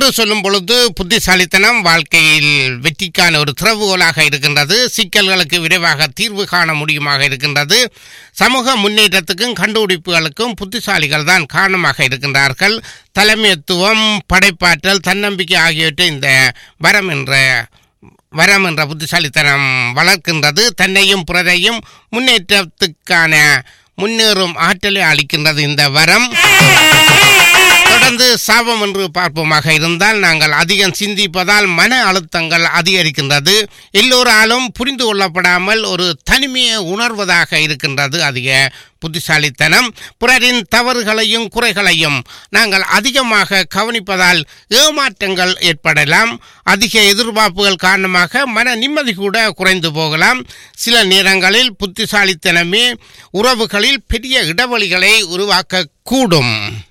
என்று சொல்லும் பொழுது புத்திசாலித்தனம் வாழ்க்கையில் வெற்றிக்கான ஒரு திறவுகோலாக இருக்கின்றது சிக்கல்களுக்கு விரைவாக தீர்வு காண முடியுமாக இருக்கின்றது சமூக முன்னேற்றத்துக்கும் கண்டுபிடிப்புகளுக்கும் புத்திசாலிகள் தான் காரணமாக இருக்கின்றார்கள் தலைமைத்துவம் படைப்பாற்றல் தன்னம்பிக்கை ஆகியவற்றை இந்த வரம் என்ற வரம் என்ற புத்திசாலித்தனம் வளர்க்கின்றது தன்னையும் பிறரையும் முன்னேற்றத்துக்கான முன்னேறும் ஆற்றலை அளிக்கின்றது இந்த வரம் தொடர்ந்து சாபம் என்று பார்ப்போமாக இருந்தால் நாங்கள் அதிகம் சிந்திப்பதால் மன அழுத்தங்கள் அதிகரிக்கின்றது எல்லோராலும் புரிந்து கொள்ளப்படாமல் ஒரு தனிமையை உணர்வதாக இருக்கின்றது அதிக புத்திசாலித்தனம் பிறரின் தவறுகளையும் குறைகளையும் நாங்கள் அதிகமாக கவனிப்பதால் ஏமாற்றங்கள் ஏற்படலாம் அதிக எதிர்பார்ப்புகள் காரணமாக மன நிம்மதி கூட குறைந்து போகலாம் சில நேரங்களில் புத்திசாலித்தனமே உறவுகளில் பெரிய இடைவெளிகளை உருவாக்கக்கூடும்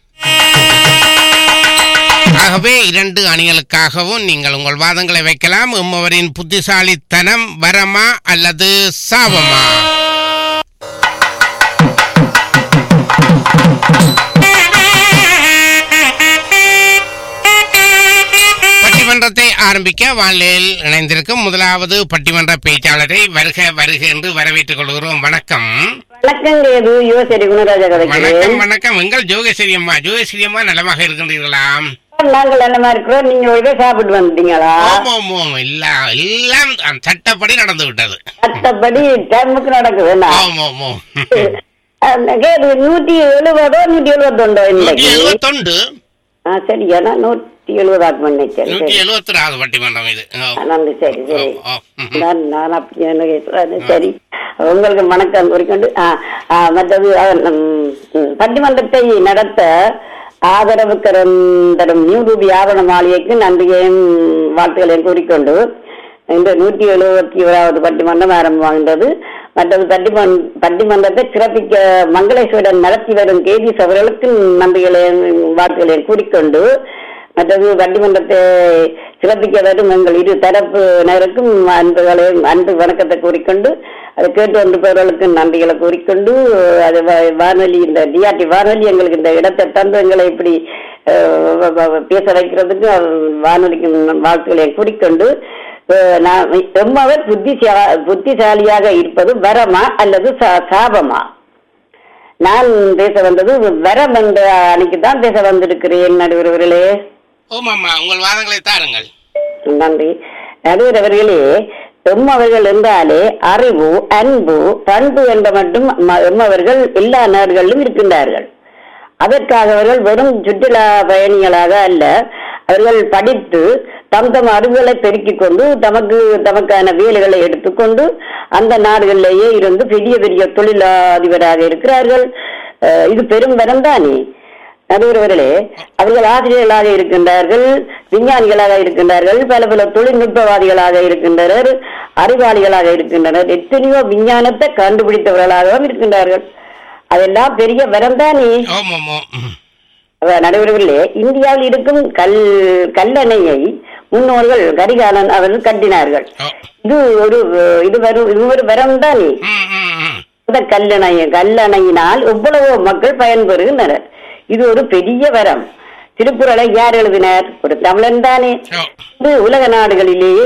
ஆகவே இரண்டு அணிகளுக்காகவும் நீங்கள் உங்கள் வாதங்களை வைக்கலாம் உம்மவரின் புத்திசாலித்தனம் வரமா அல்லது சாபமா பட்டிமன்றத்தை ஆரம்பிக்க வானிலையில் இணைந்திருக்கும் முதலாவது பட்டிமன்ற பேச்சாளரை வருக வருக என்று வரவேற்றுக் கொள்கிறோம் வணக்கம் வணக்கம் கேது யுவசரி குணராஜா வணக்கம் கதைக்கிறேன் வணக்கம் எங்கள் ஜோகேஸ்வரி அம்மா ஜோகேஸ்வரி அம்மா நலமாக இருக்கின்றீர்களா நாங்கள் நல்லமா இருக்கிறோம் நீங்க ஒரு போய் சாப்பிட்டு வந்துட்டீங்களா ஓம் ஓம் ஓம் எல்லாம் எல்லாம் அந்த சட்டப்படி நடந்து விட்டது மற்றபடி டைமுக்கு நடக்குது என்ன? ஓம் ஓம் ஓம் அந்த கேது நூத்தி எழுபதோ நூத்தி எழுபத்தொண்டோ நூற்றி இன்னைக்கு எழுபத்தொண்டு ஆ சரியா நான் நூத்தி எழுபதாக்கு பண்ணேன் சரி நூற்றி சரி எழுபத்தி நாலு பட்டிமன்றம் இது ஓ, ஆ, நன்றி சரி ஓ, சரி ஓ, ம், நான் நான் அப்படி என்ன கேட்கிறேன் சரி உங்களுக்கு வணக்கம் குறிக்கொண்டு ஆ, ஆ, மற்றது அவர், ம், ம், பட்டிமன்றத்தை நடத்த ஆதரவு கரம் தரும் நியூ ரூபி ஆவண மாளிகைக்கு நன்றியையும் வாழ்த்துக்களையும் கூறிக்கொண்டு இந்த நூற்றி எழுபத்தி ஓராவது பட்டிமன்றம் ஆரம்பமாகின்றது மற்றது பட்டிமன் பட்டிமன்றத்தை சிறப்பிக்க மங்களேஸ்வரன் நடத்தி வரும் கேதிஸ் அவர்களுக்கு நன்றிகளையும் வாழ்த்துக்களையும் கூறிக்கொண்டு மற்றது பட்டிமன்றத்தை சிறப்பிக்க வரும் எங்கள் இரு தரப்பினருக்கும் அன்புகளையும் அன்பு வணக்கத்தை கூறிக்கொண்டு அதை கேட்டு வந்திருப்பவர்களுக்கு நன்றிகளை கூறிக்கொண்டு அது வ- வானொலி இந்த டிஆர்டி வானொலி எங்களுக்கு இந்த இடத்தை தந்து எங்களை இப்படி அஹ், வ- வ- பேச வைக்கிறதுக்கு வானொலிக்கு வாழ்த்துக்களை கூறிக்கொண்டு அஹ், நான் எம்மவர் புத்திசா புத்திசாலியாக இருப்பது வரமா அல்லது சா- சாபமா நான் பேச வந்தது வரம் என்ற அன்னைக்கு தான் பேச வந்திருக்கிறேன் நடுவர்களே ஓமாம்மா உங்கள் வாதங்களை தாருங்கள் நன்றி நடுவர்களே எம்மவர்கள் என்றாலே அறிவு அன்பு பண்பு என்ற மட்டும் ம- எம்மவர்கள் எல்லா நாடுகளிலும் இருக்கின்றார்கள் அதற்காக அவர்கள் வெறும் சுற்றுலா பயணிகளாக அல்ல அவர்கள் படித்து தம் தம் அறிவுகளை பெருக்கிக் கொண்டு தமக்கு தமக்கான வேலைகளை எடுத்துக்கொண்டு அந்த நாடுகளிலேயே இருந்து பெரிய பெரிய தொழிலதிபராக இருக்கிறார்கள் அஹ் இது பெரும் வரம் தானே நடுவர்களே அவர்கள் ஆசிரியர்களாக இருக்கின்றார்கள் விஞ்ஞானிகளாக இருக்கின்றார்கள் பல பல தொழில்நுட்பவாதிகளாக இருக்கின்றனர் அறிவாளிகளாக இருக்கின்றனர் எத்தனையோ விஞ்ஞானத்தை கண்டுபிடித்தவர்களாகவும் இருக்கின்றார்கள் அதெல்லாம் பெரிய வரம் தானே ஓம் ஓம் ஓம் ம். நடுவர்களே இந்தியாவில் இருக்கும் கல் கல்லணையை முன்னோர்கள் கரிகாலன் அவர்கள் கட்டினார்கள் ஓ. இது ஒரு இது வரும் இது ஒரு வரம் தானே ம், ம், ம். இந்த கல்லணை கல்லணையினால் எவ்வளவோ மக்கள் பயன்பெறுகின்றனர் இது ஒரு பெரிய வரம் திருக்குறளை யார் எழுதினார் ஒரு தமிழன் தானே ஓ. இது உலக நாடுகளிலேயே